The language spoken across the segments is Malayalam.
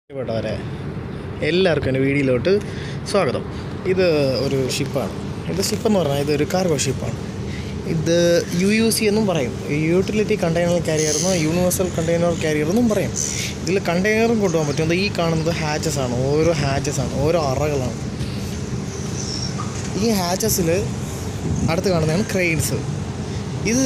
പ്രിയപ്പെട്ടവരെ എല്ലാവർക്കും എൻ്റെ വീഡിയോയിലോട്ട് സ്വാഗതം ഇത് ഒരു ഷിപ്പാണ് ഇത് ഷിപ്പ് എന്ന് പറഞ്ഞാൽ ഇതൊരു കാർഗോ ഷിപ്പാണ് ഇത് യു യു സി എന്നും പറയും യൂട്ടിലിറ്റി കണ്ടെയ്നർ കാരിയർ എന്നോ യൂണിവേഴ്സൽ കണ്ടെയ്നർ കാരിയർ എന്നും പറയും ഇതിൽ കണ്ടെയ്നറും കൊണ്ടുപോകാൻ പറ്റും ഇത് ഈ കാണുന്നത് ഹാച്ചസ് ആണ് ഓരോ ഹാച്ചസ് ആണ് ഓരോ അറകളാണ് ഈ ഹാച്ചസിൽ അടുത്ത് കാണുന്നതാണ് ക്രെയിൻസ് ഇത്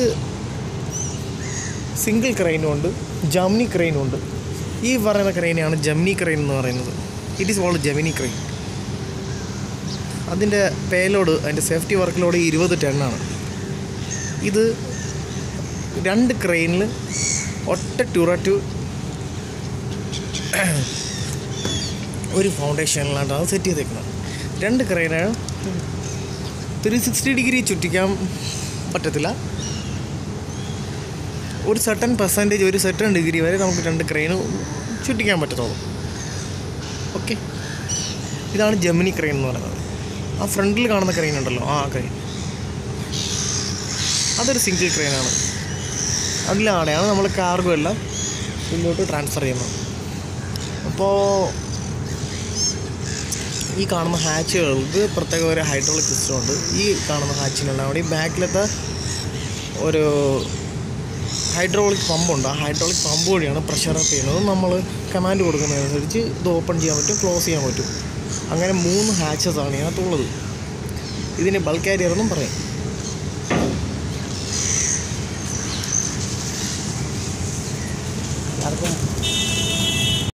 സിംഗിൾ ക്രെയിനും ഉണ്ട് ജംനി ക്രെയിനും ഉണ്ട് ഈ പറയുന്ന ക്രെയിനെയാണ് ജംനി ക്രെയിൻ എന്ന് പറയുന്നത് ഇറ്റ് ഈസ് ഓൾഡ് ജമിനി ക്രെയിൻ അതിൻ്റെ പേലോഡ് അതിൻ്റെ സേഫ്റ്റി വർക്കിലോട് ഇരുപത് ടണ്ണാണ് ഇത് രണ്ട് ക്രെയിനിൽ ഒറ്റ ടു ഒരു ഫൗണ്ടേഷനിലാണ് സെറ്റ് ചെയ്തേക്കുന്നത് രണ്ട് ക്രെയിന് ത്രീ സിക്സ്റ്റി ഡിഗ്രി ചുറ്റിക്കാൻ പറ്റത്തില്ല ഒരു സർട്ടൻ പെർസെൻറ്റേജ് ഒരു സർട്ടൻ ഡിഗ്രി വരെ നമുക്ക് രണ്ട് ക്രെയിന് ചുറ്റിക്കാൻ പറ്റത്തുള്ളൂ ഓക്കെ ഇതാണ് ജെമിനി ക്രെയിൻ എന്ന് പറയുന്നത് ആ ഫ്രണ്ടിൽ കാണുന്ന ക്രെയിൻ ഉണ്ടല്ലോ ആ ക്രെയിൻ അതൊരു സിംഗിൾ ക്രെയിനാണ് അതിലാടെയാണ് നമ്മൾ കാർഗോ എല്ലാം മുന്നോട്ട് ട്രാൻസ്ഫർ ചെയ്യുന്നത് അപ്പോൾ ഈ കാണുന്ന ഹാച്ചുകൾക്ക് പ്രത്യേക ഒരു ഹൈഡ്രോളിക് സിസ്റ്റം ഉണ്ട് ഈ കാണുന്ന ഹാച്ചിനെല്ലാം കൂടി ബാക്കിലത്തെ ഒരു ഹൈഡ്രോളിക് പമ്പുണ്ട് ആ ഹൈഡ്രോളിക് പമ്പ് വഴിയാണ് പ്രഷർ അപ്പ് ചെയ്യുന്നത് നമ്മൾ കമാൻഡ് കൊടുക്കുന്നതനുസരിച്ച് ഇത് ഓപ്പൺ ചെയ്യാൻ പറ്റും ക്ലോസ് ചെയ്യാൻ പറ്റും അങ്ങനെ മൂന്ന് ഹാച്ചസ് ആണ് ഇതിനകത്തുള്ളത് ഇതിന് ബൾക്ക് കാരിയർ എന്നും പറയും എല്ലാവർക്കും